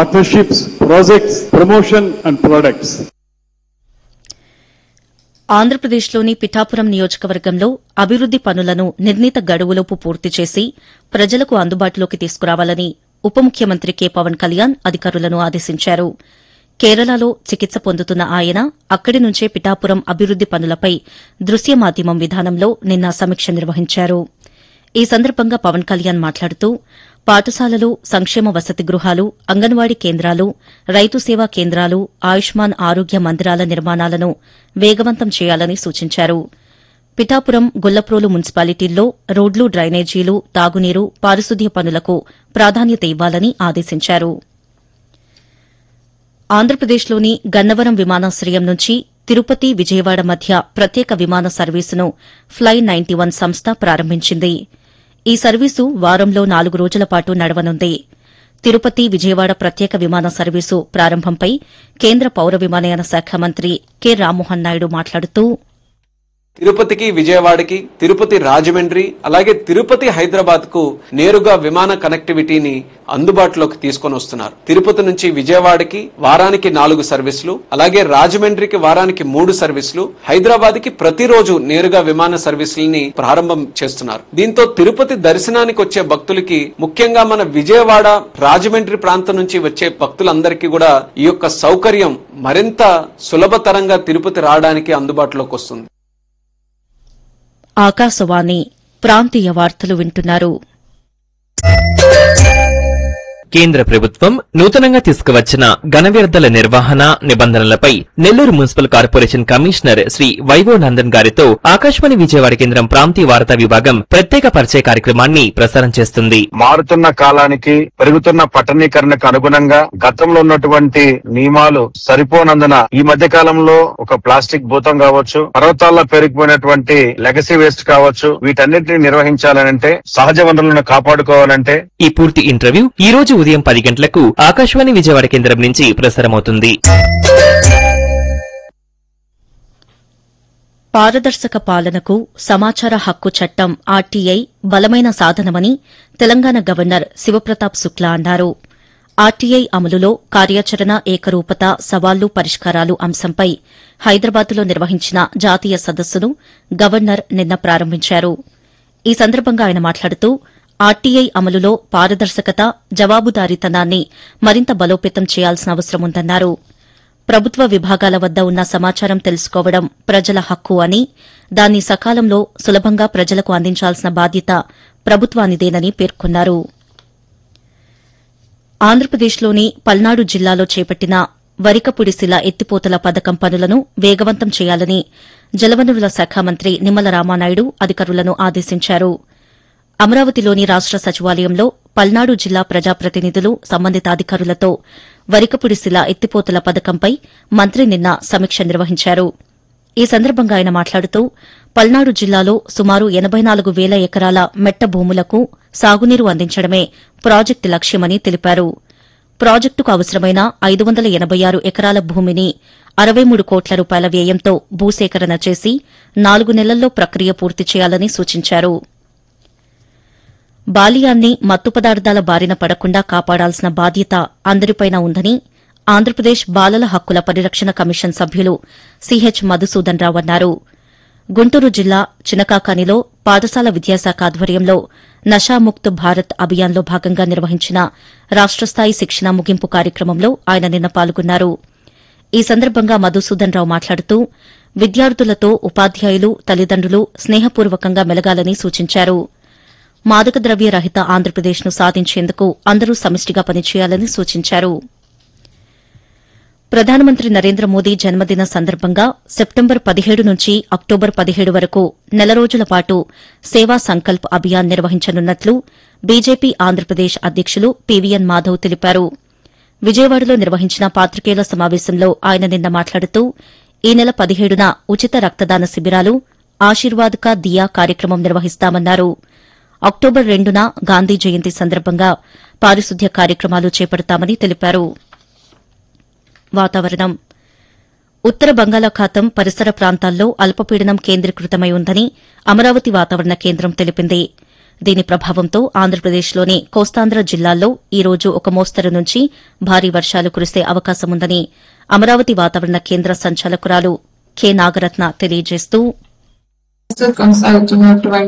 partnerships, projects, promotion and products. ఆంధ్రప్రదేశ్లోని పిఠాపురం నియోజకవర్గంలో అభివృద్ది పనులను నిర్ణీత గడువులోపు పూర్తి చేసి ప్రజలకు అందుబాటులోకి తీసుకురావాలని ఉప ముఖ్యమంత్రి కె పవన్ కళ్యాణ్ అధికారులను ఆదేశించారు కేరళలో చికిత్స పొందుతున్న ఆయన అక్కడి నుంచే పిఠాపురం అభివృద్ది పనులపై దృశ్య మాధ్యమం విధానంలో నిన్న సమీక్ష నిర్వహించారు ఈ సందర్భంగా పవన్ కళ్యాణ్ మాట్లాడుతూ పాఠశాలలు సంక్షేమ వసతి గృహాలు అంగన్వాడీ కేంద్రాలు రైతు సేవా కేంద్రాలు ఆయుష్మాన్ ఆరోగ్య మందిరాల నిర్మాణాలను వేగవంతం చేయాలని సూచించారు పిఠాపురం గొల్లప్రోలు మున్సిపాలిటీల్లో రోడ్లు డ్రైనేజీలు తాగునీరు పారిశుద్ధ్య పనులకు ప్రాధాన్యత ఇవ్వాలని ఆదేశించారు ఆంధ్రప్రదేశ్లోని గన్నవరం విమానాశ్రయం నుంచి తిరుపతి విజయవాడ మధ్య ప్రత్యేక విమాన సర్వీసును ఫ్లై నైన్టీ వన్ సంస్థ ప్రారంభించింది ఈ సర్వీసు వారంలో నాలుగు రోజుల పాటు నడవనుంది తిరుపతి విజయవాడ ప్రత్యేక విమాన సర్వీసు ప్రారంభంపై కేంద్ర పౌర విమానయాన శాఖ మంత్రి కె రామ్మోహన్ నాయుడు మాట్లాడుతూ తిరుపతికి విజయవాడకి తిరుపతి రాజమండ్రి అలాగే తిరుపతి హైదరాబాద్ కు నేరుగా విమాన కనెక్టివిటీని అందుబాటులోకి తీసుకొని వస్తున్నారు తిరుపతి నుంచి విజయవాడకి వారానికి నాలుగు సర్వీసులు అలాగే రాజమండ్రికి వారానికి మూడు సర్వీసులు హైదరాబాద్ కి ప్రతిరోజు నేరుగా విమాన సర్వీసులని ప్రారంభం చేస్తున్నారు దీంతో తిరుపతి దర్శనానికి వచ్చే భక్తులకి ముఖ్యంగా మన విజయవాడ రాజమండ్రి ప్రాంతం నుంచి వచ్చే భక్తులందరికీ కూడా ఈ యొక్క సౌకర్యం మరింత సులభతరంగా తిరుపతి రావడానికి అందుబాటులోకి వస్తుంది ఆకాశవాణి ప్రాంతీయ వార్తలు వింటున్నారు కేంద్ర ప్రభుత్వం నూతనంగా తీసుకువచ్చిన ఘన వ్యర్థాల నిర్వహణ నిబంధనలపై Nellore municipal corporation commissioner Shri Y O Nandan గారితో ఆకాశవాణి విజయవాడ కేంద్రం ప్రాంతీయ వార్తా విభాగం ప్రత్యేక పరిచయ కార్యక్రమాన్ని ప్రసారం చేస్తుంది మారుతున్న కాలానికి పెరుగుతున్న పట్టణీకరణకు అనుగుణంగా గతంలో ఉన్నటువంటి నియమాలు సరిపోనందున ఈ మధ్య కాలంలో ఒక ప్లాస్టిక్ భూతం కావచ్చు పర్వతాల్లో పెరిగిపోయినటువంటి లెగసీ వేస్ట్ కావచ్చు వీటన్నిటిని నిర్వహించాలనంటే సహజ వనరులను కాపాడుకోవాలంటే ఈ పూర్తి ఇంటర్వ్యూ ఈ రోజు ఉదయం పది గంటలకు ఆకాశవాణి విజయవాడ కేంద్రం నుంచి ప్రసారమవుతుంది పారదర్శక పాలనకు సమాచార హక్కు చట్టం ఆర్టీఐ బలమైన సాధనమని తెలంగాణ గవర్నర్ శివప్రతాప్ శుక్లా అన్నారు ఆర్టీఐ అమలులో కార్యాచరణ ఏకరూపత సవాళ్లు పరిష్కారాలు అంశంపై హైదరాబాద్లో నిర్వహించిన జాతీయ సదస్సును గవర్నర్ నిన్న ప్రారంభించారు ఈ సందర్భంగా ఆయన మాట్లాడుతూ ఆర్టీఐ అమలులో పారదర్శకత జవాబుదారీతనాన్ని మరింత బలోపేతం చేయాల్సిన అవసరముందన్నారు ప్రభుత్వ విభాగాల వద్ద ఉన్న సమాచారం తెలుసుకోవడం ప్రజల హక్కు అని దాన్ని సకాలంలో సులభంగా ప్రజలకు అందించాల్సిన బాధ్యత ప్రభుత్వానిదేనని పేర్కొన్నారు ఆంధ్రప్రదేశ్లోని పల్నాడు జిల్లాలో చేపట్టిన వరికపుడిశిల ఎత్తిపోతల పథకం పనులను వేగవంతం చేయాలని జలవనరుల శాఖ మంత్రి నిమ్మల రామానాయుడు అధికారులను ఆదేశించారు అమరావతిలోని రాష్ట సచివాలయంలో పల్నాడు జిల్లా ప్రజాప్రతినిధులు సంబంధిత అధికారులతో వరికపుడిశిల ఎత్తిపోతల పథకంపై మంత్రి నిన్న సమీక్ష నిర్వహించారు ఈ సందర్భంగా ఆయన మాట్లాడుతూ పల్నాడు జిల్లాలో సుమారు ఎనబై నాలుగు వేల ఎకరాల మెట్ట భూములకు సాగునీరు అందించడమే ప్రాజెక్టు లక్ష్యమని తెలిపారు ప్రాజెక్టుకు అవసరమైన ఐదు వందల ఎనబై ఆరు ఎకరాల భూమిని అరవై మూడు కోట్ల రూపాయల వ్యయంతో భూసేకరణ చేసి నాలుగు నెలల్లో ప్రక్రియ పూర్తి చేయాలని సూచించారు బాలియాన్ని మత్తు పదార్థాల బారిన పడకుండా కాపాడాల్సిన బాధ్యత అందరిపైన ఉందని ఆంధ్రప్రదేశ్ బాలల హక్కుల పరిరక్షణ కమిషన్ సభ్యులు సిహెచ్ మధుసూదన్ రావు అన్నారు గుంటూరు జిల్లా చినకాకానిలో పాఠశాల విద్యాశాఖ ఆధ్వర్యంలో నషాముక్త్ భారత్ అభియాన్లో భాగంగా నిర్వహించిన రాష్ట స్థాయి శిక్షణ ముగింపు కార్యక్రమంలో ఆయన నిన్న పాల్గొన్నారు ఈ సందర్భంగా మధుసూదన్ రావు మాట్లాడుతూ విద్యార్థులతో ఉపాధ్యాయులు తల్లిదండ్రులు స్నేహపూర్వకంగా మెలగాలని సూచించారు మాదక ద్రవ్య రహిత ఆంధ్రప్రదేశ్ను సాధించేందుకు అందరూ సమిష్టిగా పనిచేయాలని సూచించారు ప్రధానమంత్రి నరేంద్ర మోదీ జన్మదిన సందర్భంగా సెప్టెంబర్ పదిహేడు నుంచి అక్టోబర్ పదిహేడు వరకు నెల రోజుల పాటు సేవా సంకల్ప్ అభియాన్ నిర్వహించనున్నట్లు బీజేపీ ఆంధ్రప్రదేశ్ అధ్యకులు పీవీఎన్ మాధవ్ తెలిపారు విజయవాడలో నిర్వహించిన పాత్రికేయుల సమావేశంలో ఆయన నిన్న మాట్లాడుతూ ఈ నెల పదిహేడున ఉచిత రక్తదాన శిబిరాలు ఆశీర్వాద్ కా దియా కార్యక్రమం నిర్వహిస్తామన్నారు అక్టోబర్ రెండున గాంధీ జయంతి సందర్భంగా పారిశుద్ధ్య కార్యక్రమాలు చేపడతామని తెలిపారు వాతావరణం ఉత్తర బంగాళాఖాతం పరిసర ప్రాంతాల్లో అల్పపీడనం కేంద్రీకృతమై ఉందని అమరావతి వాతావరణ కేంద్రం తెలిపింది దీని ప్రభావంతో ఆంధ్రప్రదేశ్లోని కోస్తాంధ్ర జిల్లాల్లో ఈ రోజు ఒక మోస్తరు నుంచి భారీ వర్షాలు కురిసే అవకాశముందని అమరావతి వాతావరణ కేంద్ర సంచాలకురాలు కె నాగరత్న తెలియజేస్తూ Still comes out to have to